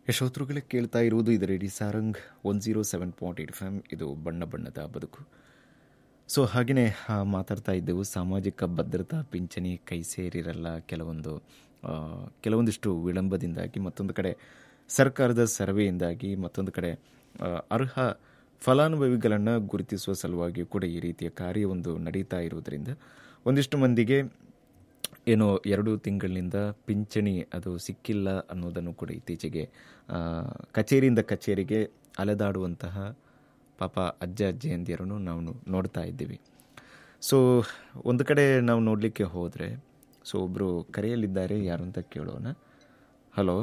ಯಶೋತ್ರುಗಳೇ ಕೇಳ್ತಾ ಇರುವುದು ಇದು radio Sarang one zero seven point eight F M ಇದು ಬಣ್ಣ ಬಣ್ಣದ ಬದುಕು ಸೊ ಹಾಗೆಯೇ ಆ, ಮಾತಾಡ್ತಾ ಇದ್ದೆವು ಸಾಮಾಜಿಕ ಭದ್ರತಾ ಪಿಂಚಣಿ ಕೈ ಸೇರಿರಲ್ಲ ಕೆಲವೊಂದು ಆ, ಕೆಲವೊಂದಿಷ್ಟು ವಿಳಂಬದಿಂದಾಗಿ ಮತ್ತೊಂದು ಕಡೆ ಸರ್ಕಾರದ ಸರ್ವೆಯಿಂದಾಗಿ ಮತ್ತೊಂದು ಕಡೆ ಆ, ಅರ್ಹ ಫಲಾನುಭವಿಗಳನ್ನು ಗುರುತಿಸುವ ಸಲುವಾಗಿ ಕೂಡ ಈ ರೀತಿಯ ಕಾರ್ಯವೊಂದು ನಡೀತಾ ಇರುವುದರಿಂದ ಒಂದಿಷ್ಟು ಮಂದಿಗೆ ಏನೋ ಎರಡು ತಿಂಗಳಿನಿಂದ ಪಿಂಚಣಿ ಅದು ಸಿಕ್ಕಿಲ್ಲ ಅನ್ನೋದನ್ನು ಕೂಡ ಇತ್ತೀಚೆಗೆ ಆ, ಕಚೇರಿಯಿಂದ ಕಚೇರಿಗೆ ಅಲೆದಾಡುವಂತಹ ಪಾಪ ಅಜ್ಜ ಅಜ್ಜಿಯಂದಿಯರನ್ನು ನಾವು ನೋಡ್ತಾ ಇದ್ದೀವಿ ಸೊ ಒಂದು ಕಡೆ ನಾವು ನೋಡಲಿಕ್ಕೆ ಹೋದರೆ ಸೊ ಒಬ್ಬರು ಕರೆಯಲ್ಲಿದ್ದಾರೆ ಯಾರು ಅಂತ ಕೇಳೋಣ ಹಲೋ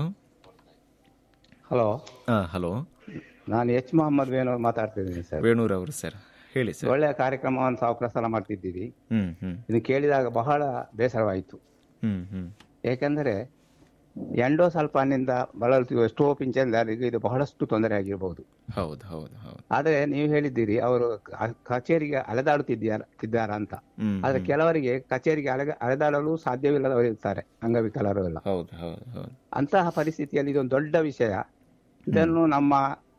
ಹಲೋ ಹಾಂ ಹಲೋ ನಾನು ಎಚ್ ಮೊಹಮ್ಮದ್ ವೇಣು ಮಾತಾಡ್ತಿದ್ದೀನಿ ಸರ್ ವೇಣೂರ್ ಅವರು ಸರ್ ಹೇಳಿ ಸರ್ ಒಳ್ಳೆಯ ಕಾರ್ಯಕ್ರಮವನ್ನು ಸಾವು ಸಲ ಮಾಡ್ತಿದ್ದೀವಿ ಹ್ಞೂ ಹ್ಞೂ ಇದು ಕೇಳಿದಾಗ ಬಹಳ ಬೇಸರವಾಯಿತು ಹ್ಞೂ ಹ್ಞೂ ಏಕೆಂದರೆ ಎಂಡೋಸಲ್ಫಾನ್ನಿಂದ ಬಳಲುತ್ತಿರುವ ಎಷ್ಟೋ ಪಿಂಚಣಿದಾರರಿಗೆ ಇದು ಬಹಳಷ್ಟು ತೊಂದರೆ ಆಗಿರಬಹುದು ಹೌದು ಹೌದು ಹೌದು ಆದರೆ ನೀವು ಹೇಳಿದ್ದೀರಿ ಅವರು ಕ- ಕಚೇರಿಗೆ ಅಲೆದಾಡುತ್ತಿದ್ದಾರ ಇದ್ದಾರ ಅಂತ ಹ್ಞೂ ಆದ್ರೆ ಕೆಲವರಿಗೆ ಕಚೇರಿಗೆ ಅಲೆ ಅಲೆದಾಡಲು ಸಾಧ್ಯವಿಲ್ಲದವರು ಇರ್ತಾರೆ ಅಂಗವಿಕಲರು ಎಲ್ಲ ಹೌದು ಹೌದು ಹೌದು ಅಂತಹ ಪರಿಸ್ಥಿತಿಯಲ್ಲಿ ಇದೊಂದು ದೊಡ್ಡ ವಿಷಯ ಇದನ್ನು ನಮ್ಮ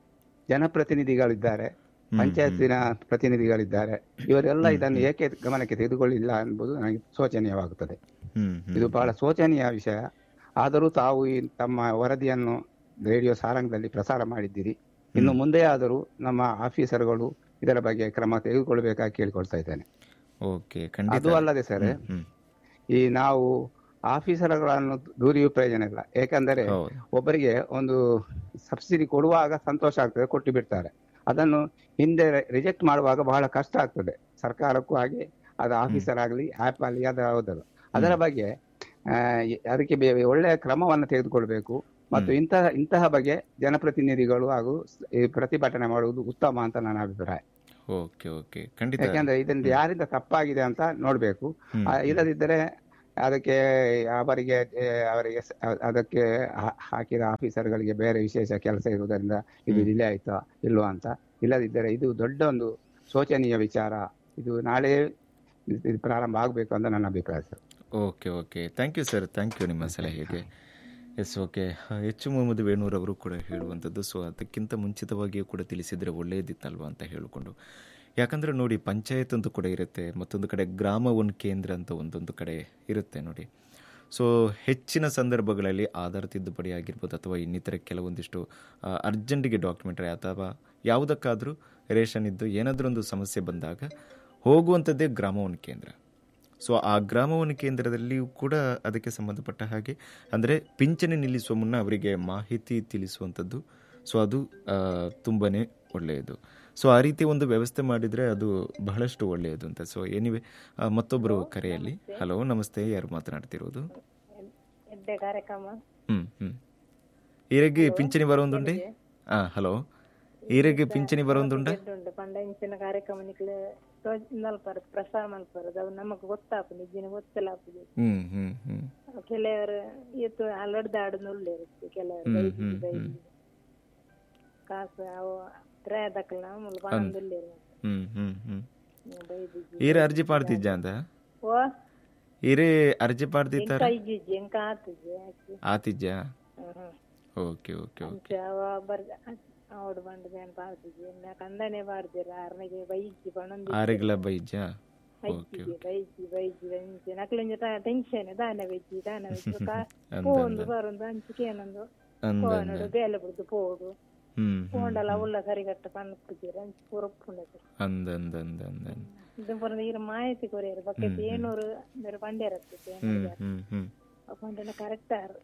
ಜನಪ್ರತಿನಿಧಿಗಳಿದ್ದಾರೆ ಪಂಚಾಯತಿನ ಪ್ರತಿನಿಧಿಗಳಿದ್ದಾರೆ ಇವರೆಲ್ಲ ಇದನ್ನು ಏಕೆ ಗಮನಕ್ಕೆ ತೆಗೆದುಕೊಳ್ಳಿಲ್ಲ ಎಂಬುದು ನನಗೆ ಶೋಚನೀಯವಾಗುತ್ತದೆ ಹ್ಞೂ ಹ್ಞೂ ಇದು ಬಹಳ ಶೋಚನೀಯ ವಿಷಯ ಆದರೂ ತಾವು ಈ ತಮ್ಮ ವರದಿಯನ್ನು ರೇಡಿಯೋ ಸಾರಂಗದಲ್ಲಿ ಪ್ರಸಾರ ಮಾಡಿದ್ದೀರಿ ಇನ್ನು ಮುಂದೆ ಆದರೂ ನಮ್ಮ ಆಫೀಸರ್ಗಳು ಇದರ ಬಗ್ಗೆ ಕ್ರಮ ತೆಗೆದುಕೊಳ್ಬೇಕಾಗಿ ಕೇಳಿಕೊಳ್ತಾ ಇದ್ದೇನೆ ಓಕೆ ಖಂಡಿತ ಅದು ಅಲ್ಲದೆ ಸರ್ ಹ್ಞೂ ಈ ನಾವು ಆಫೀಸರ್ಗಳನ್ನು ದೂರಿಯೂ ಪ್ರಯೋಜನ ಇಲ್ಲ ಏಕೆಂದರೆ ಹೌದು ಒಬ್ಬರಿಗೆ ಒಂದು ಸಬ್ಸಿಡಿ ಕೊಡುವಾಗ ಸಂತೋಷ ಆಗ್ತದೆ ಕೊಟ್ಟು ಬಿಡ್ತಾರೆ ಅದನ್ನು ಹಿಂದೆ ರಿಜೆಕ್ಟ್ ಮಾಡುವಾಗ ಬಹಳ ಕಷ್ಟ ಆಗ್ತದೆ ಸರ್ಕಾರಕ್ಕೂ ಹಾಗೆ ಅದು ಆಫೀಸರ್ ಆಗಲಿ ಆ್ಯಪ್ ಆಗಲಿ ಅದು ಯಾವುದಲ್ಲ ಅದರ ಬಗ್ಗೆ ಆ, ಎ- ಅದಕ್ಕೆ ಬೇ- ಒಳ್ಳೆಯ ಕ್ರಮವನ್ನು ತೆಗೆದುಕೊಳ್ಬೇಕು ಮತ್ತು ಇಂತಹ ಇಂತಹ ಬಗ್ಗೆ ಜನಪ್ರತಿನಿಧಿಗಳು ಹಾಗೂ ಸ್- ಈ ಪ್ರತಿಭಟನೆ ಮಾಡುವುದು ಉತ್ತಮ ಅಂತ ನನ್ನ ಅಭಿಪ್ರಾಯ ಓಕೆ ಓಕೆ ಖಂಡಿತ ಯಾಕೆಂದ್ರೆ ಇದರಿಂದ ಯಾರಿಂದ ತಪ್ಪಾಗಿದೆ ಅಂತ ನೋಡ್ಬೇಕು ಹ್ಮ್. ಆ, ಇಲ್ಲದಿದ್ದರೆ ಅದಕ್ಕೆ ಅವರಿಗೆ ಏ, ಅವರಿಗೆ ಸ- ಅ- ಅದಕ್ಕೆ ಹಾ- ಹಾಕಿದ ಆಫೀಸರ್ಗಳಿಗೆ ಬೇರೆ ವಿಶೇಷ ಕೆಲಸ ಇರುವುದರಿಂದ ಇದು ಡಿಲೇ ಆಯ್ತಾ ಇಲ್ವಾ ಅಂತ ಇಲ್ಲದಿದ್ದರೆ ಇದು ದೊಡ್ಡ ಒಂದು ಶೋಚನೀಯ ವಿಚಾರ ಇದು ನಾಳೆ ಇದು- ಇದು ಪ್ರಾರಂಭ ಆಗಬೇಕು ಅಂತ ನನ್ನ ಅಭಿಪ್ರಾಯ sir okay okay thank you sir thank you ನಿಮ್ಮ ಸಲಹೆಗೆ ಎಸ್ ಓಕೆ ಹೆಚ್ಚು ಮೊಹಮ್ಮದ್ ವೇಣೂರ್ ಅವರು ಕೂಡ ಹೇಳುವಂಥದ್ದು ಸೊ ಅದಕ್ಕಿಂತ ಮುಂಚಿತವಾಗಿಯೂ ಕೂಡ ತಿಳಿಸಿದರೆ ಒಳ್ಳೆಯದಿತ್ತಲ್ವಾ ಅಂತ ಹೇಳಿಕೊಂಡು ಯಾಕಂದರೆ ನೋಡಿ ಪಂಚಾಯತ್ ಅಂತ ಕೂಡ ಇರುತ್ತೆ ಮತ್ತೊಂದು ಕಡೆ ಗ್ರಾಮ ಒನ್ ಕೇಂದ್ರ ಅಂತ ಒಂದೊಂದು ಕಡೆ ಇರುತ್ತೆ ನೋಡಿ ಸೊ ಹೆಚ್ಚಿನ ಸಂದರ್ಭಗಳಲ್ಲಿ ಆಧಾರ್ ತಿದ್ದುಪಡಿ ಆಗಿರ್ಬೋದು ಅಥವಾ ಇನ್ನಿತರ ಕೆಲವೊಂದಿಷ್ಟು ಆ, ಅರ್ಜೆಂಟಿಗೆ ಡಾಕ್ಯುಮೆಂಟ್ರಿ ಅಥವಾ ಯಾವುದಕ್ಕಾದರೂ ರೇಷನ್ ಇದ್ದು ಏನಾದರೂ ಒಂದು ಸಮಸ್ಯೆ ಬಂದಾಗ ಹೋಗುವಂಥದ್ದೇ ಗ್ರಾಮ ಒನ್ ಕೇಂದ್ರ ಸೊ ಆ ಗ್ರಾಮವನ ಕೇಂದ್ರದಲ್ಲಿಯೂ ಕೂಡ ಅದಕ್ಕೆ ಸಂಬಂಧಪಟ್ಟ ಹಾಗೆ ಅಂದರೆ ಪಿಂಚಣಿ ನಿಲ್ಲಿಸುವ ಮುನ್ನ ಅವರಿಗೆ ಮಾಹಿತಿ ತಿಳಿಸುವಂಥದ್ದು ಸೊ ಅದು ತುಂಬಾ ಒಳ್ಳೆಯದು ಸೊ ಆ ರೀತಿ ಒಂದು ವ್ಯವಸ್ಥೆ ಮಾಡಿದರೆ ಅದು ಬಹಳಷ್ಟು ಒಳ್ಳೆಯದು ಅಂತ ಸೊ ಏನಿವೆ ಮತ್ತೊಬ್ಬರು ಕರೆಯಲ್ಲಿ ಹಲೋ ನಮಸ್ತೆ ಯಾರು ಮಾತನಾಡ್ತಿರೋದು ಎಡ್ಡೆ ಕಾರ್ಯಕ್ರಮ ಹ್ಞೂ ಹ್ಞೂ ಈರೆಗೆ ಪಿಂಚಣಿ ಬರೋಂದುಂಡೆ ಹಾಂ ಹಲೋ ಈರೆಗೆ ಪಿಂಚಣಿ ಬರೋಂದುಂಡ ಎಡ್ಡುಂಡು ಪಂಡ ಇಂಚಿನ ಕಾರ್ಯಕ್ರಮ ನಿಕ್ಲೆ ನಲ್ಪರ ಪ್ರಸಾರ ಮಲ್ಪರದು ಅವು ನಮಗ್ ಗೊತ್ತಾಪು ನಿಜ್ಜಿನ ಗೊತ್ತಿಲ್ಲ ಆಪುದು ಹ್ಞೂ ಹ್ಞೂ ಹ್ಞೂ ಕೆಲವರು ಇವತ್ತು ಅಲ್ಲಡ್ದಾಡು ಇರುತ್ತೆ ಕೆಲವರು ಹ್ಮ್, ಬೈದಿ ಹ್ಮ್, ಬೈದಿ ಕಾಸು ಅವು ತ್ರಯದಕ್ಕಲ್ಲ ಮುಲ್ ಪಣಂದುಲ್ಲೇರು ಹ್ಞೂ ಹ್ಞೂ ಹ್ಞೂ ಬೈದಿ ಈರೆ ಅರ್ಜಿ ಪಾಡ್ತಿದ್ಜ ಅಂತ ಓ ಈರೆ ಅರ್ಜಿ ಪಾಡ್ತಿತ್ತಾರ ಎಂಕ ಇಜ್ಜಿಜ್ಜಿ ಎಂಕ ಆತಿಜ್ಜಿ ಆಕಿ ಆತಿಜ್ಜ ಹ್ಮ್ ಓಕೆ ಓಕೆ ಓಕೆ ಅಂಚೆ ಅವ ಬರ್ದ ಅವಡು ಬಂದು ಬೇನ್ ಪಾಡ್ತಿದ್ಜಿ ಕಂದನೆ ಬಾರ್ದಿರ ಆರ್ನೆಗೆ ಬೈಜ್ಜಿ ಪಣಂದು ಆರೆಗ್ಲ ಬೈಜ ಓಕೆ ಬೈಜಿ ಬೈಜಿ ಬೈಜಿ ಬೈಜಿ ನಕ್ಲಿಂಜ ಟೆನ್ಷನ್ ದಾನ ಬೆಜ್ಜಿ ದಾನ ಬೆಜ್ಜಿ ಅಂದ ಪೋಂದು ಬರೋದು ಅಂಚಿಕೆ ಏನೊಂದು ಅಂದ ಪೋನಡು ಬೇಲೆ ಬಿಡ್ದು ಪೋಡು ಹ್ಮ್ ಪೋಂಡಲ ಉಳ್ಳ ಸರಿಗಟ್ಟ ಪಣ್ಣುತ್ತೀರ ಅಂಚಿ ಪೂರಪ್ಪುಂಡದು ಅಂದ ಅಂದ ಅಂದ ಅಂದ ಅಂದ. ಇದು ಬರೋದು ಈರ ಮಾಹಿತಿ ಕೊರಿಯರು ಬಕೆಟ್ ಏನೂರು ಬೇರೆ ಪಂಡೆ ಇರತ್ತೆ ಹ್ಮ್ ಹ್ಮ್ ಹ್ಮ್ ಪಂಡನ ಕರೆಕ್ಟ್ ಆರ್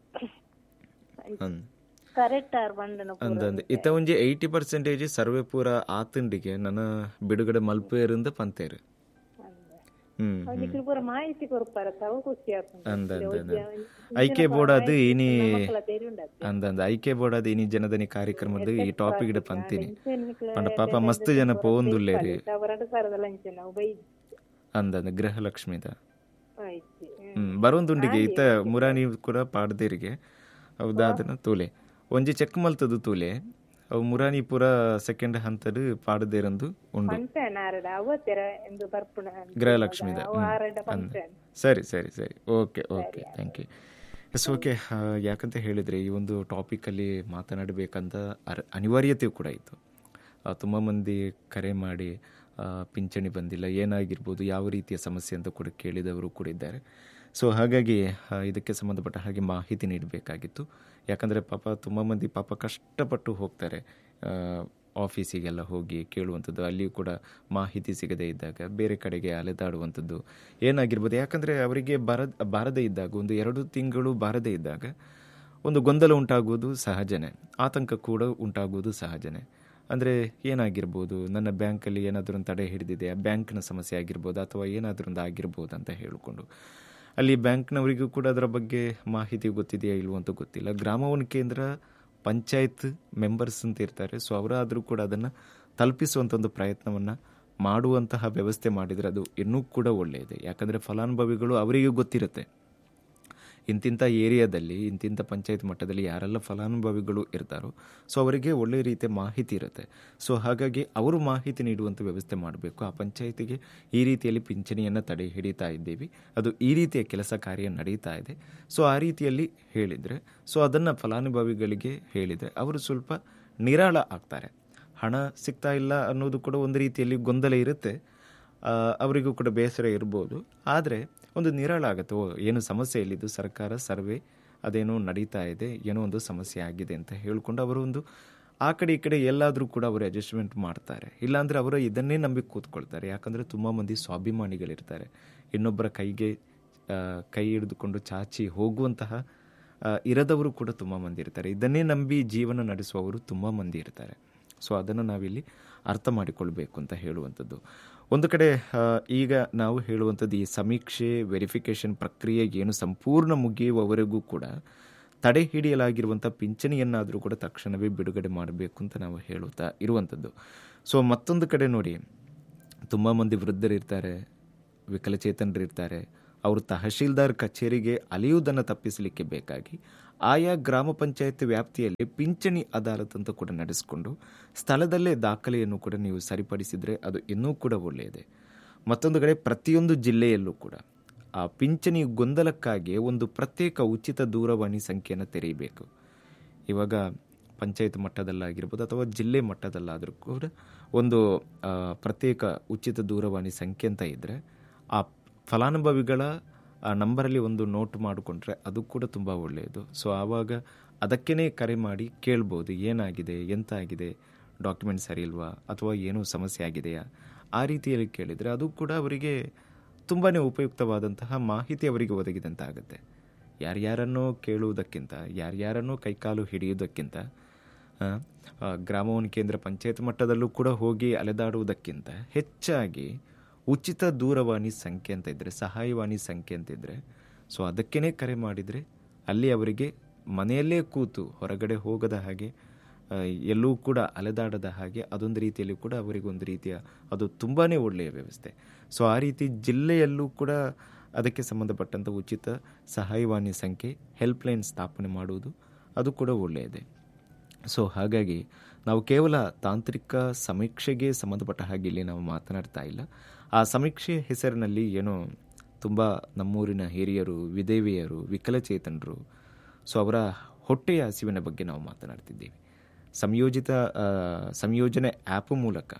ಅಂದ ಕರೆಕ್ಟ್ ಆರ್ ಪಂಡನ ಅಂದ ಅಂದ ಇತ್ತ ಒಂಜಿ ಏಯ್ಟಿ ಪರ್ಸೆಂಟೇಜ್ ಸರ್ವೆ ಪೂರ ಆತಂಡಿಗೆ ನನ್ನ ಬಿಡುಗಡೆ ಮಲ್ಪೇರಿಂದ ಪಂತೇರು ಹ್ಮ್ ಅವನಿಗೆ ಪೂರ ಮಾಹಿತಿ ಕೊರ್ಪಾರ ತಾವು ಖುಷಿ ಆಗ್ತದೆ ಅಂದ ಅಂದ ಅಂದ ಐಕೆ ಬೋರ್ಡ್ ಅದು ಇನಿ ಮಕ್ಕಳ ತೇರಿ ಉಂಡದ್ದು ಅಂದ ಅಂದ ಐಕೆ ಬೋರ್ಡ್ ಅದು ಇನಿ ಜನದನಿ ಕಾರ್ಯಕ್ರಮದ ಈ ಟಾಪಿಕ್ ಪಂತೀನಿ ಪಂಡ ಪಾಪ ಮಸ್ತ್ ಜನ ಪೋಂದುಲ್ಲೇರಿ ಎರಡು ಸಾವಿರದ ಲಂಚ ನಾವು ಬೈಜಿ ಅಂದ ಅಂದ ಗೃಹಲಕ್ಷ್ಮಿದ ಆಯ್ತು ಹ್ಮ್ ಬರೋಂದುಂಡಿಗೆ ಈತ ಮುರಾನಿ ಕೂಡ ಪಾಡ್ದೇರಿಗೆ ಹೌದಾದನ ತೂಲೆ ಒಂಜಿ ಚೆಕ್ ಮಲ್ತದು ತೂಲೆ ಅವು ಮುರಾನಿ ಪೂರ ಸೆಕೆಂಡ್ ಹಂತಡ್ ಪಾಡ್ದೇರಂದು ಉಂಡು ಫಂಕ್ಷನ್ ಆರಡ ಅವತ್ತೆರ ಎಂದು ಬರ್ಪುಣ ಗೃಹಲಕ್ಷ್ಮಿದ ಅವು ಆರಡ ಫಂಕ್ಷನ್ ಸರಿ ಸರಿ ಸರಿ okay okay thank you yes okay ಯಾಕಂತ ಹೇಳಿದರೆ ಈ ಒಂದು ಟಾಪಿಕಲ್ಲಿ ಮಾತನಾಡಬೇಕಂತ ಅರ್ ಅನಿವಾರ್ಯತೆ ಕೂಡ ಇತ್ತು ತುಂಬ ಮಂದಿ ಕರೆ ಮಾಡಿ ಆ, ಪಿಂಚಣಿ ಬಂದಿಲ್ಲ ಏನಾಗಿರ್ಬೋದು ಯಾವ ರೀತಿಯ ಸಮಸ್ಯೆ ಅಂತ ಕೂಡ ಕೇಳಿದವರು ಕೂಡ ಇದ್ದಾರೆ ಸೊ ಹಾಗಾಗಿ ಆ, ಇದಕ್ಕೆ ಸಂಬಂಧಪಟ್ಟ ಹಾಗೆ ಮಾಹಿತಿ ನೀಡಬೇಕಾಗಿತ್ತು ಯಾಕಂದರೆ ಪಾಪ ತುಂಬ ಮಂದಿ ಪಾಪ ಕಷ್ಟಪಟ್ಟು ಹೋಗ್ತಾರೆ ಆ, ಆಫೀಸಿಗೆಲ್ಲ ಹೋಗಿ ಕೇಳುವಂಥದ್ದು ಅಲ್ಲಿಯೂ ಕೂಡ ಮಾಹಿತಿ ಸಿಗದೇ ಇದ್ದಾಗ ಬೇರೆ ಕಡೆಗೆ ಅಲೆದಾಡುವಂಥದ್ದು ಏನಾಗಿರ್ಬೋದು ಯಾಕಂದರೆ ಅವರಿಗೆ ಬರ ಬಾರದೇ ಇದ್ದಾಗ ಒಂದು ಎರಡು ತಿಂಗಳು ಬಾರದೇ ಇದ್ದಾಗ ಒಂದು ಗೊಂದಲ ಉಂಟಾಗುವುದು ಸಹಜನೇ ಆತಂಕ ಕೂಡ ಉಂಟಾಗುವುದು ಸಹಜನೇ ಅಂದರೆ ಏನಾಗಿರ್ಬೋದು ನನ್ನ ಬ್ಯಾಂಕಲ್ಲಿ ಏನಾದರೂ ಒಂದು ತಡೆ ಹಿಡಿದಿದೆ ಬ್ಯಾಂಕ್ನ ಸಮಸ್ಯೆ ಆಗಿರ್ಬೋದು ಅಥವಾ ಏನಾದರೂ ಒಂದು ಆಗಿರ್ಬೋದು ಅಂತ ಹೇಳಿಕೊಂಡು ಅಲ್ಲಿ ಬ್ಯಾಂಕ್ನವರಿಗೂ ಕೂಡ ಅದರ ಬಗ್ಗೆ ಮಾಹಿತಿ ಗೊತ್ತಿದೆಯಾ ಇಲ್ವೋ ಅಂತ ಗೊತ್ತಿಲ್ಲ ಗ್ರಾಮವನ ಕೇಂದ್ರ ಪಂಚಾಯತ್ ಮೆಂಬರ್ಸ್ ಅಂತ ಇರ್ತಾರೆ ಸೊ ಅವರಾದರೂ ಕೂಡ ಅದನ್ನು ತಲುಪಿಸುವಂಥ ಒಂದು ಪ್ರಯತ್ನವನ್ನು ಮಾಡುವಂತಹ ವ್ಯವಸ್ಥೆ ಮಾಡಿದರೆ ಅದು ಇನ್ನೂ ಕೂಡ ಒಳ್ಳೆಯದು ಯಾಕಂದರೆ ಫಲಾನುಭವಿಗಳು ಅವರಿಗೂ ಗೊತ್ತಿರುತ್ತೆ ಇಂತಿಂಥ ಏರಿಯಾದಲ್ಲಿ ಇಂತಿಂಥ ಪಂಚಾಯತ್ ಮಟ್ಟದಲ್ಲಿ ಯಾರೆಲ್ಲ ಫಲಾನುಭವಿಗಳು ಇರ್ತಾರೋ ಸೊ ಅವರಿಗೆ ಒಳ್ಳೆ ರೀತಿಯ ಮಾಹಿತಿ ಇರುತ್ತೆ ಸೊ ಹಾಗಾಗಿ ಅವರು ಮಾಹಿತಿ ನೀಡುವಂಥ ವ್ಯವಸ್ಥೆ ಮಾಡಬೇಕು ಆ ಪಂಚಾಯತಿಗೆ ಈ ರೀತಿಯಲ್ಲಿ ಪಿಂಚಣಿಯನ್ನು ತಡೆ ಹಿಡಿತಾ ಇದ್ದೀವಿ ಅದು ಈ ರೀತಿಯ ಕೆಲಸ ಕಾರ್ಯ ನಡೀತಾ ಇದೆ ಸೊ ಆ ರೀತಿಯಲ್ಲಿ ಹೇಳಿದರೆ ಸೊ ಅದನ್ನು ಫಲಾನುಭವಿಗಳಿಗೆ ಹೇಳಿದರೆ ಅವರು ಸ್ವಲ್ಪ ನಿರಾಳ ಆಗ್ತಾರೆ ಹಣ ಸಿಗ್ತಾ ಇಲ್ಲ ಅನ್ನೋದು ಕೂಡ ಒಂದು ರೀತಿಯಲ್ಲಿ ಗೊಂದಲ ಇರುತ್ತೆ ಆ, ಅವರಿಗೂ ಕೂಡ ಬೇಸರ ಇರ್ಬೋದು ಆದರೆ ಒಂದು ನಿರಾಳ ಆಗುತ್ತೆ ಓ ಏನು ಸಮಸ್ಯೆ ಇಲ್ಲಿದ್ದು ಸರ್ಕಾರ ಸರ್ವೆ ಅದೇನೋ ನಡೀತಾ ಇದೆ ಏನೋ ಒಂದು ಸಮಸ್ಯೆ ಆಗಿದೆ ಅಂತ ಹೇಳ್ಕೊಂಡು ಅವರು ಒಂದು ಆ ಕಡೆ ಈ ಕಡೆ ಎಲ್ಲಾದರೂ ಕೂಡ ಅವರು ಅಡ್ಜಸ್ಟ್ಮೆಂಟ್ ಮಾಡ್ತಾರೆ ಇಲ್ಲಾಂದರೆ ಅವರು ಇದನ್ನೇ ನಂಬಿ ಕೂತ್ಕೊಳ್ತಾರೆ ಯಾಕಂದರೆ ತುಂಬ ಮಂದಿ ಸ್ವಾಭಿಮಾನಿಗಳಿರ್ತಾರೆ ಇನ್ನೊಬ್ಬರ ಕೈಗೆ ಆ, ಕೈ ಹಿಡಿದುಕೊಂಡು ಚಾಚಿ ಹೋಗುವಂತಹ ಆ, ಇರದವರು ಕೂಡ ತುಂಬ ಮಂದಿ ಇರ್ತಾರೆ ಇದನ್ನೇ ನಂಬಿ ಜೀವನ ನಡೆಸುವವರು ತುಂಬ ಮಂದಿ ಇರ್ತಾರೆ ಸೊ ಅದನ್ನು ನಾವಿಲ್ಲಿ ಅರ್ಥ ಮಾಡಿಕೊಳ್ಬೇಕು ಅಂತ ಹೇಳುವಂಥದ್ದು ಒಂದು ಕಡೆ ಆ, ಈಗ ನಾವು ಹೇಳುವಂಥದ್ದು ಈ ಸಮೀಕ್ಷೆ ವೆರಿಫಿಕೇಷನ್ ಪ್ರಕ್ರಿಯೆ ಏನು ಸಂಪೂರ್ಣ ಮುಗಿಯುವವರೆಗೂ ಕೂಡ ತಡೆ ಹಿಡಿಯಲಾಗಿರುವಂಥ ಪಿಂಚಣಿಯನ್ನಾದರೂ ಕೂಡ ತಕ್ಷಣವೇ ಬಿಡುಗಡೆ ಮಾಡಬೇಕು ಅಂತ ನಾವು ಹೇಳುತ್ತಾ ಇರುವಂಥದ್ದು ಸೊ ಮತ್ತೊಂದು ಕಡೆ ನೋಡಿ ತುಂಬ ಮಂದಿ ವೃದ್ಧರಿರ್ತಾರೆ ವಿಕಲಚೇತನರಿರ್ತಾರೆ ಅವರು ತಹಶೀಲ್ದಾರ್ ಕಚೇರಿಗೆ ಅಲೆಯುವುದನ್ನು ತಪ್ಪಿಸಲಿಕ್ಕೆ ಬೇಕಾಗಿ ಆಯಾ ಗ್ರಾಮ ಪಂಚಾಯತ್ ವ್ಯಾಪ್ತಿಯಲ್ಲಿ ಪಿಂಚಣಿ ಅದಾಲತ್ ಅಂತ ಕೂಡ ನಡೆಸಿಕೊಂಡು ಸ್ಥಳದಲ್ಲೇ ದಾಖಲೆಯನ್ನು ಕೂಡ ನೀವು ಸರಿಪಡಿಸಿದರೆ ಅದು ಇನ್ನೂ ಕೂಡ ಒಳ್ಳೆಯದೇ ಮತ್ತೊಂದು ಕಡೆ ಪ್ರತಿಯೊಂದು ಜಿಲ್ಲೆಯಲ್ಲೂ ಕೂಡ ಆ ಪಿಂಚಣಿ ಗೊಂದಲಕ್ಕಾಗಿ ಒಂದು ಪ್ರತ್ಯೇಕ ಉಚಿತ ದೂರವಾಣಿ ಸಂಖ್ಯೆಯನ್ನು ತೆರೆಯಬೇಕು ಇವಾಗ ಪಂಚಾಯತ್ ಮಟ್ಟದಲ್ಲಾಗಿರ್ಬೋದು ಅಥವಾ ಜಿಲ್ಲೆ ಮಟ್ಟದಲ್ಲಾದರೂ ಕೂಡ ಒಂದು ಆ, ಪ್ರತ್ಯೇಕ ಉಚಿತ ದೂರವಾಣಿ ಸಂಖ್ಯೆ ಅಂತ ಇದ್ದರೆ ಆ ಫಲಾನುಭವಿಗಳ ಆ ನಂಬರಲ್ಲಿ ಒಂದು ನೋಟ್ ಮಾಡಿಕೊಂಡ್ರೆ ಅದು ಕೂಡ ತುಂಬ ಒಳ್ಳೆಯದು ಸೊ ಆವಾಗ ಅದಕ್ಕೇ ಕರೆ ಮಾಡಿ ಕೇಳ್ಬೋದು ಏನಾಗಿದೆ ಎಂತ ಆಗಿದೆ ಡಾಕ್ಯುಮೆಂಟ್ ಸರಿ ಇಲ್ವಾ ಅಥವಾ ಏನೋ ಸಮಸ್ಯೆ ಆಗಿದೆಯಾ ಆ ರೀತಿಯಲ್ಲಿ ಕೇಳಿದರೆ ಅದು ಕೂಡ ಅವರಿಗೆ ತುಂಬಾ ಉಪಯುಕ್ತವಾದಂತಹ ಮಾಹಿತಿ ಅವರಿಗೆ ಒದಗಿದಂತಾಗುತ್ತೆ ಯಾರ್ಯಾರನ್ನೋ ಕೇಳುವುದಕ್ಕಿಂತ ಯಾರ್ಯಾರನ್ನೋ ಕೈಕಾಲು ಹಿಡಿಯುವುದಕ್ಕಿಂತ ಆ, ಆ, ಗ್ರಾಮವನ ಕೇಂದ್ರ ಪಂಚಾಯತ್ ಮಟ್ಟದಲ್ಲೂ ಕೂಡ ಹೋಗಿ ಅಲೆದಾಡುವುದಕ್ಕಿಂತ ಹೆಚ್ಚಾಗಿ ಉಚಿತ ದೂರವಾಣಿ ಸಂಖ್ಯೆ ಅಂತ ಇದ್ದರೆ ಸಹಾಯವಾಣಿ ಸಂಖ್ಯೆ ಅಂತ ಇದ್ದರೆ ಸೊ ಅದಕ್ಕೇ ಕರೆ ಮಾಡಿದರೆ ಅಲ್ಲಿ ಅವರಿಗೆ ಮನೆಯಲ್ಲೇ ಕೂತು ಹೊರಗಡೆ ಹೋಗದ ಹಾಗೆ ಆ, ಎಲ್ಲೂ ಕೂಡ ಅಲೆದಾಡದ ಹಾಗೆ ಅದೊಂದು ರೀತಿಯಲ್ಲಿ ಕೂಡ ಅವರಿಗೊಂದು ರೀತಿಯ ಅದು ತುಂಬಾ ಒಳ್ಳೆಯ ವ್ಯವಸ್ಥೆ ಸೊ ಆ ರೀತಿ ಜಿಲ್ಲೆಯಲ್ಲೂ ಕೂಡ ಅದಕ್ಕೆ ಸಂಬಂಧಪಟ್ಟಂಥ ಉಚಿತ ಸಹಾಯವಾಣಿ ಸಂಖ್ಯೆ ಹೆಲ್ಪ್ಲೈನ್ ಸ್ಥಾಪನೆ ಮಾಡುವುದು ಅದು ಕೂಡ ಒಳ್ಳೆಯದೇ ಸೊ ಹಾಗಾಗಿ ನಾವು ಕೇವಲ ತಾಂತ್ರಿಕ ಸಮೀಕ್ಷೆಗೆ ಸಂಬಂಧಪಟ್ಟ ಹಾಗೆ ಇಲ್ಲಿ ನಾವು ಮಾತನಾಡ್ತಾ ಇಲ್ಲ ಆ ಸಮೀಕ್ಷೆ ಹೆಸರಿನಲ್ಲಿ ಏನೋ ತುಂಬ ನಮ್ಮೂರಿನ ಹಿರಿಯರು ವಿಧೇವಿಯರು ವಿಕಲಚೇತನರು ಸೊ ಅವರ ಹೊಟ್ಟೆಯ ಹಸಿವಿನ ಬಗ್ಗೆ ನಾವು ಮಾತನಾಡ್ತಿದ್ದೀವಿ ಸಂಯೋಜಿತ ಆ, ಸಂಯೋಜನೆ ಆ್ಯಪ್ ಮೂಲಕ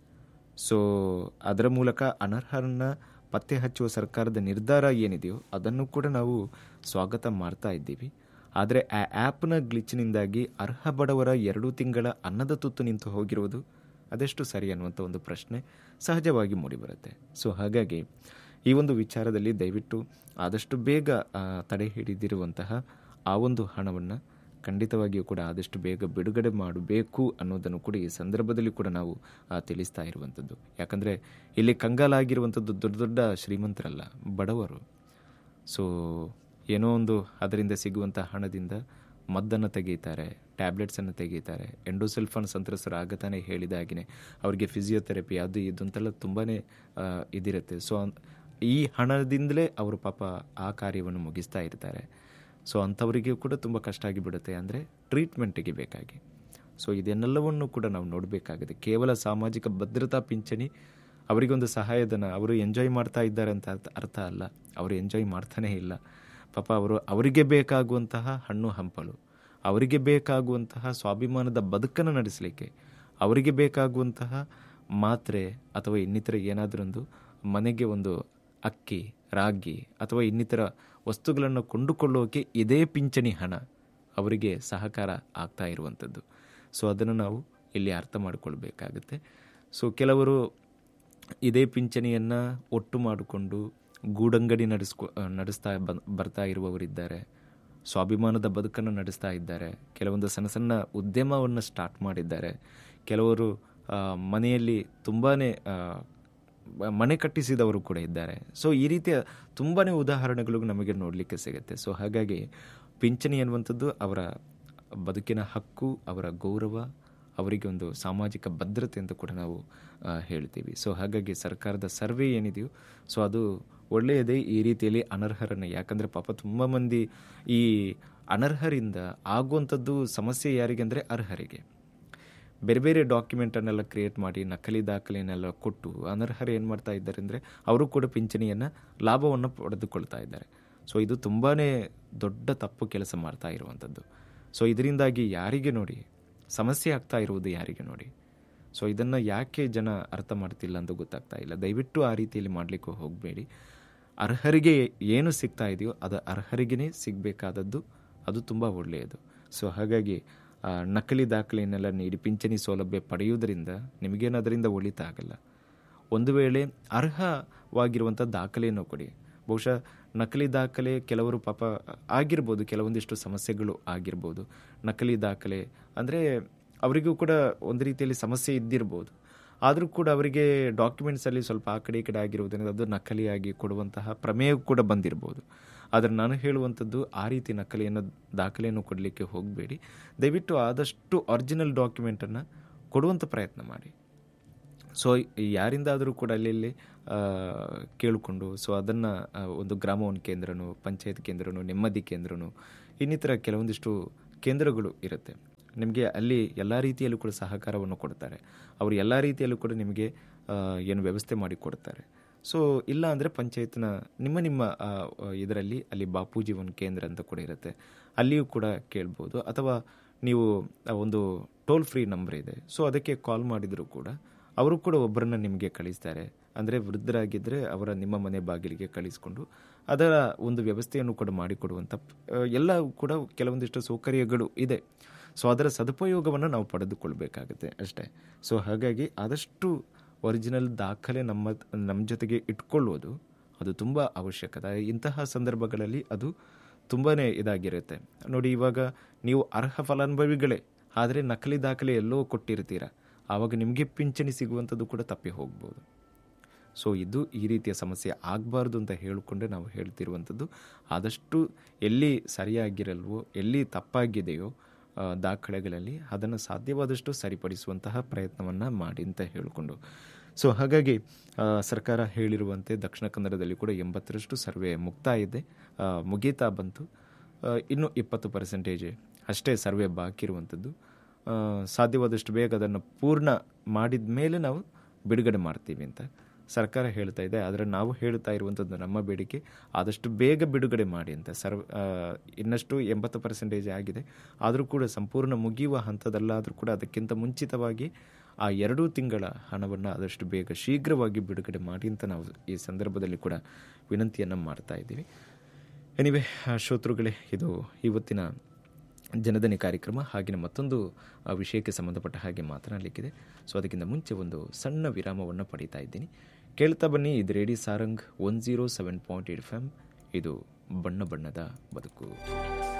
ಸೊ ಅದರ ಮೂಲಕ ಅನರ್ಹರನ್ನ ಪತ್ತೆ ಹಚ್ಚುವ ಸರ್ಕಾರದ ನಿರ್ಧಾರ ಏನಿದೆಯೋ ಅದನ್ನು ಕೂಡ ನಾವು ಸ್ವಾಗತ ಮಾಡ್ತಾ ಇದ್ದೀವಿ ಆದರೆ ಆ ಆ್ಯಪ್ನ ಗ್ಲಿಚ್ನಿಂದಾಗಿ ಅರ್ಹ ಬಡವರ ಎರಡು ತಿಂಗಳ ಅನ್ನದ ತುತ್ತು ನಿಂತು ಹೋಗಿರುವುದು ಅದೆಷ್ಟು ಸರಿ ಅನ್ನುವಂಥ ಒಂದು ಪ್ರಶ್ನೆ ಸಹಜವಾಗಿ ಮೂಡಿಬರುತ್ತೆ ಸೊ ಹಾಗಾಗಿ ಈ ಒಂದು ವಿಚಾರದಲ್ಲಿ ದಯವಿಟ್ಟು ಆದಷ್ಟು ಬೇಗ ಆ, ತಡೆ ಹಿಡಿದಿರುವಂತಹ ಆ ಒಂದು ಹಣವನ್ನು ಖಂಡಿತವಾಗಿಯೂ ಕೂಡ ಆದಷ್ಟು ಬೇಗ ಬಿಡುಗಡೆ ಮಾಡಬೇಕು ಅನ್ನೋದನ್ನು ಕೂಡ ಈ ಸಂದರ್ಭದಲ್ಲಿ ಕೂಡ ನಾವು ಆ, ತಿಳಿಸ್ತಾ ಇರುವಂಥದ್ದು ಯಾಕಂದರೆ ಇಲ್ಲಿ ಕಂಗಾಲಾಗಿರುವಂಥದ್ದು ದೊಡ್ಡ ದೊಡ್ಡ ಶ್ರೀಮಂತರಲ್ಲ ಬಡವರು ಸೊ ಏನೋ ಒಂದು ಅದರಿಂದ ಸಿಗುವಂಥ ಹಣದಿಂದ ಮದ್ದನ್ನು ತೆಗೀತಾರೆ ಟ್ಯಾಬ್ಲೆಟ್ಸನ್ನು ತೆಗೀತಾರೆ ಎಂಡೋಸಲ್ಫಾನ್ ಸಂತ್ರಸ್ತರು ಆಗತಾನೆ ಹೇಳಿದ ಹಾಗೆಯೇ ಅವರಿಗೆ ಫಿಸಿಯೋಥೆರಪಿ ಅದು ಇದು ಅಂತೆಲ್ಲ ತುಂಬಾ ಇದಿರುತ್ತೆ ಸೊ ಈ ಹಣದಿಂದಲೇ ಅವರು ಪಾಪ ಆ ಕಾರ್ಯವನ್ನು ಮುಗಿಸ್ತಾ ಇರ್ತಾರೆ ಸೊ ಅಂಥವರಿಗೆ ಕೂಡ ತುಂಬ ಕಷ್ಟ ಆಗಿಬಿಡುತ್ತೆ ಅಂದರೆ ಟ್ರೀಟ್ಮೆಂಟಿಗೆ ಬೇಕಾಗಿ ಸೊ ಇದನ್ನೆಲ್ಲವನ್ನು ಕೂಡ ನಾವು ನೋಡಬೇಕಾಗಿದೆ ಕೇವಲ ಸಾಮಾಜಿಕ ಭದ್ರತಾ ಪಿಂಚಣಿ ಅವರಿಗೊಂದು ಸಹಾಯಧನ ಅವರು ಎಂಜಾಯ್ ಮಾಡ್ತಾ ಇದ್ದಾರೆ ಅಂತ ಅರ್ಥ- ಅರ್ಥ ಅಲ್ಲ ಅವರು ಎಂಜಾಯ್ ಮಾಡ್ತಾನೇ ಇಲ್ಲ ಪಾಪ ಅವರು ಅವರಿಗೆ ಬೇಕಾಗುವಂತಹ ಹಣ್ಣು ಹಂಪಲು ಅವರಿಗೆ ಬೇಕಾಗುವಂತಹ ಸ್ವಾಭಿಮಾನದ ಬದುಕನ್ನು ನಡೆಸಲಿಕ್ಕೆ ಅವರಿಗೆ ಬೇಕಾಗುವಂತಹ ಮಾತ್ರೆ ಅಥವಾ ಇನ್ನಿತರ ಏನಾದರೊಂದು ಮನೆಗೆ ಒಂದು ಅಕ್ಕಿ ರಾಗಿ ಅಥವಾ ಇನ್ನಿತರ ವಸ್ತುಗಳನ್ನು ಕೊಂಡುಕೊಳ್ಳೋಕೆ ಇದೇ ಪಿಂಚಣಿ ಹಣ ಅವರಿಗೆ ಸಹಕಾರ ಆಗ್ತಾ ಇರುವಂಥದ್ದು ಸೊ ಅದನ್ನು ನಾವು ಇಲ್ಲಿ ಅರ್ಥ ಮಾಡಿಕೊಳ್ಬೇಕಾಗುತ್ತೆ ಸೊ ಕೆಲವರು ಇದೇ ಪಿಂಚಣಿಯನ್ನು ಒಟ್ಟು ಮಾಡಿಕೊಂಡು ಗೂಡಂಗಡಿ ನಡೆಸ್ಕೊ ನಡೆಸ್ತಾ ಬನ್ ಬರ್ತಾ ಇರುವವರಿದ್ದಾರೆ ಸ್ವಾಭಿಮಾನದ ಬದುಕನ್ನು ನಡೆಸ್ತಾ ಇದ್ದಾರೆ ಕೆಲವೊಂದು ಸಣ್ಣ ಸಣ್ಣ ಉದ್ಯಮವನ್ನು ಸ್ಟಾರ್ಟ್ ಮಾಡಿದ್ದಾರೆ ಕೆಲವರು ಆ, ಮನೆಯಲ್ಲಿ ತುಂಬಾ ಮನೆ ಕಟ್ಟಿಸಿದವರು ಕೂಡ ಇದ್ದಾರೆ ಸೊ ಈ ರೀತಿಯ ತುಂಬಾ ಉದಾಹರಣೆಗಳು ನಮಗೆ ನೋಡಲಿಕ್ಕೆ ಸಿಗುತ್ತೆ ಸೊ ಹಾಗಾಗಿ ಪಿಂಚಣಿ ಅನ್ನುವಂಥದ್ದು ಅವರ ಬದುಕಿನ ಹಕ್ಕು ಅವರ ಗೌರವ ಅವರಿಗೆ ಒಂದು ಸಾಮಾಜಿಕ ಭದ್ರತೆ ಅಂತ ಕೂಡ ನಾವು ಆ, ಹೇಳ್ತೀವಿ ಸೊ ಹಾಗಾಗಿ ಸರ್ಕಾರದ ಸರ್ವೆ ಏನಿದೆಯೋ ಸೊ ಅದು ಒಳ್ಳೆಯದೇ ಈ ರೀತಿಯಲ್ಲಿ ಅನರ್ಹರನ್ನು ಯಾಕಂದರೆ ಪಾಪ ತುಂಬ ಮಂದಿ ಈ ಅನರ್ಹರಿಂದ ಆಗುವಂಥದ್ದು ಸಮಸ್ಯೆ ಯಾರಿಗೆ ಅಂದರೆ ಅರ್ಹರಿಗೆ ಬೇರೆ ಬೇರೆ ಡಾಕ್ಯುಮೆಂಟನ್ನೆಲ್ಲ ಕ್ರಿಯೇಟ್ ಮಾಡಿ ನಕಲಿ ದಾಖಲೆಯನ್ನೆಲ್ಲ ಕೊಟ್ಟು ಅನರ್ಹರು ಏನು ಮಾಡ್ತಾ ಇದ್ದಾರೆ ಅಂದರೆ ಅವರು ಕೂಡ ಪಿಂಚಣಿಯನ್ನು ಲಾಭವನ್ನು ಪಡೆದುಕೊಳ್ತಾ ಇದ್ದಾರೆ ಸೊ ಇದು ತುಂಬಾ ದೊಡ್ಡ ತಪ್ಪು ಕೆಲಸ ಮಾಡ್ತಾ ಇರುವಂಥದ್ದು ಸೊ ಇದರಿಂದಾಗಿ ಯಾರಿಗೆ ನೋಡಿ ಸಮಸ್ಯೆ ಆಗ್ತಾ ಇರುವುದು ಯಾರಿಗೆ ನೋಡಿ ಸೊ ಇದನ್ನು ಯಾಕೆ ಜನ ಅರ್ಥ ಮಾಡ್ತಿಲ್ಲ ಅಂತ ಗೊತ್ತಾಗ್ತಾ ಇಲ್ಲ ದಯವಿಟ್ಟು ಆ ರೀತಿಯಲ್ಲಿ ಮಾಡಲಿಕ್ಕೆ ಹೋಗಬೇಡಿ ಅರ್ಹರಿಗೆ ಏನು ಸಿಗ್ತಾ ಇದೆಯೋ ಅದು ಅರ್ಹರಿಗೇ ಸಿಗಬೇಕಾದದ್ದು ಅದು ತುಂಬ ಒಳ್ಳೆಯದು ಸೊ ಹಾಗಾಗಿ ಆ, ನಕಲಿ ದಾಖಲೆಯನ್ನೆಲ್ಲ ನೀಡಿ ಪಿಂಚಣಿ ಸೌಲಭ್ಯ ಪಡೆಯುವುದರಿಂದ ನಿಮಗೇನು ಅದರಿಂದ ಒಳಿತ ಆಗಲ್ಲ ಒಂದು ವೇಳೆ ಅರ್ಹವಾಗಿರುವಂಥ ದಾಖಲೆಯನ್ನು ಕೊಡಿ ಬಹುಶಃ ನಕಲಿ ದಾಖಲೆ ಕೆಲವರು ಪಾಪ ಆಗಿರ್ಬೋದು ಕೆಲವೊಂದಿಷ್ಟು ಸಮಸ್ಯೆಗಳು ಆಗಿರ್ಬೋದು ನಕಲಿ ದಾಖಲೆ ಅಂದರೆ ಅವರಿಗೂ ಕೂಡ ಒಂದು ರೀತಿಯಲ್ಲಿ ಸಮಸ್ಯೆ ಇದ್ದಿರ್ಬೋದು ಆದರೂ ಕೂಡ ಅವರಿಗೆ ಡಾಕ್ಯುಮೆಂಟ್ಸಲ್ಲಿ ಸ್ವಲ್ಪ ಆ ಕಡೆ ಈ ಕಡೆ ಆಗಿರುವುದರಿಂದ ಅದು ನಕಲಿಯಾಗಿ ಕೊಡುವಂತಹ ಪ್ರಮೇಯ ಕೂಡ ಬಂದಿರ್ಬೋದು ಆದರೆ ನಾನು ಹೇಳುವಂಥದ್ದು ಆ ರೀತಿ ನಕಲಿಯನ್ನು ದಾಖಲೆಯನ್ನು ಕೊಡಲಿಕ್ಕೆ ಹೋಗಬೇಡಿ ದಯವಿಟ್ಟು ಆದಷ್ಟು ಒರಿಜಿನಲ್ ಡಾಕ್ಯುಮೆಂಟನ್ನು ಕೊಡುವಂಥ ಪ್ರಯತ್ನ ಮಾಡಿ ಸೊ ಯಾರಿಂದಾದರೂ ಕೂಡ ಅಲ್ಲಿ ಆ, ಕೇಳಿಕೊಂಡು ಸೊ ಅದನ್ನು ಒಂದು ಗ್ರಾಮವನ್ ಕೇಂದ್ರನೋ ಪಂಚಾಯತ್ ಕೇಂದ್ರನೋ ನೆಮ್ಮದಿ ಕೇಂದ್ರನೋ ಇನ್ನಿತರ ಕೆಲವೊಂದಿಷ್ಟು ಕೇಂದ್ರಗಳು ಇರುತ್ತೆ ನಿಮಗೆ ಅಲ್ಲಿ ಎಲ್ಲ ರೀತಿಯಲ್ಲೂ ಕೂಡ ಸಹಕಾರವನ್ನು ಕೊಡ್ತಾರೆ ಅವರು ಎಲ್ಲ ರೀತಿಯಲ್ಲೂ ಕೂಡ ನಿಮಗೆ ಆ, ಏನು ವ್ಯವಸ್ಥೆ ಮಾಡಿ ಕೊಡ್ತಾರೆ ಸೊ ಇಲ್ಲ ಅಂದರೆ ಪಂಚಾಯತ್ನ ನಿಮ್ಮ ನಿಮ್ಮ ಇದರಲ್ಲಿ ಅಲ್ಲಿ ಬಾಪೂಜಿ ಒಂದು ಕೇಂದ್ರ ಅಂತ ಕೂಡ ಇರುತ್ತೆ ಅಲ್ಲಿಯೂ ಕೂಡ ಕೇಳ್ಬೋದು ಅಥವಾ ನೀವು ಆ ಒಂದು ಟೋಲ್ ಫ್ರೀ ನಂಬರ್ ಇದೆ ಸೊ ಅದಕ್ಕೆ ಕಾಲ್ ಮಾಡಿದರೂ ಕೂಡ ಅವರು ಕೂಡ ಒಬ್ಬರನ್ನ ನಿಮಗೆ ಕಳಿಸ್ತಾರೆ ಅಂದರೆ ವೃದ್ಧರಾಗಿದ್ದರೆ ಅವರ ನಿಮ್ಮ ಮನೆ ಬಾಗಿಲಿಗೆ ಕಳಿಸ್ಕೊಂಡು ಅದರ ಒಂದು ವ್ಯವಸ್ಥೆಯನ್ನು ಕೂಡ ಮಾಡಿಕೊಡುವಂಥ ಆ, ಎಲ್ಲ ಕೂಡ ಕೆಲವೊಂದಿಷ್ಟು ಸೌಕರ್ಯಗಳು ಇದೆ ಸೊ ಅದರ ಸದುಪಯೋಗವನ್ನು ನಾವು ಪಡೆದುಕೊಳ್ಬೇಕಾಗುತ್ತೆ ಅಷ್ಟೇ ಸೊ ಹಾಗಾಗಿ ಆದಷ್ಟು ಒರಿಜಿನಲ್ ದಾಖಲೆ ನಮ್ಮ ನಮ್ಮ ಜೊತೆಗೆ ಇಟ್ಕೊಳ್ಳೋದು ಅದು ತುಂಬ ಅವಶ್ಯಕತೆ ಇಂತಹ ಸಂದರ್ಭಗಳಲ್ಲಿ ಅದು ತುಂಬಾ ಇದಾಗಿರುತ್ತೆ ನೋಡಿ ಇವಾಗ ನೀವು ಅರ್ಹ ಫಲಾನುಭವಿಗಳೇ ಆದರೆ ನಕಲಿ ದಾಖಲೆ ಎಲ್ಲೋ ಕೊಟ್ಟಿರ್ತೀರ ಆವಾಗ ನಿಮಗೆ ಪಿಂಚಣಿ ಸಿಗುವಂಥದ್ದು ಕೂಡ ತಪ್ಪಿ ಹೋಗ್ಬೋದು ಸೊ ಇದು ಈ ರೀತಿಯ ಸಮಸ್ಯೆ ಆಗಬಾರ್ದು ಅಂತ ಹೇಳಿಕೊಂಡೆ ನಾವು ಹೇಳ್ತಿರುವಂಥದ್ದು ಆದಷ್ಟು ಎಲ್ಲಿ ಸರಿಯಾಗಿರಲ್ವೋ ಎಲ್ಲಿ ತಪ್ಪಾಗಿದೆಯೋ ಆ, ದಾಖಲೆಗಳಲ್ಲಿ ಅದನ್ನು ಸಾಧ್ಯವಾದಷ್ಟು ಸರಿಪಡಿಸುವಂತಹ ಪ್ರಯತ್ನವನ್ನು ಮಾಡಿ ಅಂತ ಹೇಳಿಕೊಂಡು ಸೊ ಹಾಗಾಗಿ ಆ, ಸರ್ಕಾರ ಹೇಳಿರುವಂತೆ ದಕ್ಷಿಣ ಕನ್ನಡದಲ್ಲಿ ಕೂಡ ಎಂಬತ್ತರಷ್ಟು ಸರ್ವೆ ಮುಕ್ತಾಯ ಇದೆ ಆ, ಮುಗೀತಾ ಬಂತು ಆ, ಇನ್ನು ಇಪ್ಪತ್ತು ಪರ್ಸೆಂಟೇಜ್ ಅಷ್ಟೇ ಸರ್ವೆ ಬಾಕಿ ಇರುವಂಥದ್ದು ಆ, ಸಾಧ್ಯವಾದಷ್ಟು ಬೇಗ ಅದನ್ನು ಪೂರ್ಣ ಮಾಡಿದ ಮೇಲೆ ನಾವು ಬಿಡುಗಡೆ ಮಾಡ್ತೀವಿ ಅಂತ ಸರ್ಕಾರ ಹೇಳ್ತಾ ಇದೆ ಆದರೆ ನಾವು ಹೇಳ್ತಾ ಇರುವಂಥದ್ದು ನಮ್ಮ ಬೇಡಿಕೆ ಆದಷ್ಟು ಬೇಗ ಬಿಡುಗಡೆ ಮಾಡಿ ಅಂತ ಸರ್ವ ಆ, ಇನ್ನಷ್ಟು ಎಂಬತ್ತು ಪರ್ಸೆಂಟೇಜ್ ಆಗಿದೆ ಆದರೂ ಕೂಡ ಸಂಪೂರ್ಣ ಮುಗಿಯುವ ಹಂತದಲ್ಲಾದರೂ ಕೂಡ ಅದಕ್ಕಿಂತ ಮುಂಚಿತವಾಗಿ ಆ ಎರಡೂ ತಿಂಗಳ ಹಣವನ್ನು ಆದಷ್ಟು ಬೇಗ ಶೀಘ್ರವಾಗಿ ಬಿಡುಗಡೆ ಮಾಡಿ ಅಂತ ನಾವು ಈ ಸಂದರ್ಭದಲ್ಲಿ ಕೂಡ ವಿನಂತಿಯನ್ನು ಮಾಡ್ತಾ ಇದ್ದೀವಿ ಎನಿವೆ ಶ್ರೋತೃಗಳೇ ಇದು ಇವತ್ತಿನ ಜನದನಿ ಕಾರ್ಯಕ್ರಮ ಹಾಗೆಯೇ ಮತ್ತೊಂದು ಆ, ವಿಷಯಕ್ಕೆ ಸಂಬಂಧಪಟ್ಟ ಹಾಗೆ ಮಾತನಾಡಲಿಕ್ಕಿದೆ ಸೊ ಅದಕ್ಕಿಂತ ಮುಂಚೆ ಒಂದು ಸಣ್ಣ ವಿರಾಮವನ್ನು ಪಡೀತಾ ಇದ್ದೀನಿ ಕೇಳ್ತಾ ಬನ್ನಿ ಇದು radio Sarang one zero seven point eight F M ಇದು ಬಣ್ಣ ಬಣ್ಣದ ಬದುಕು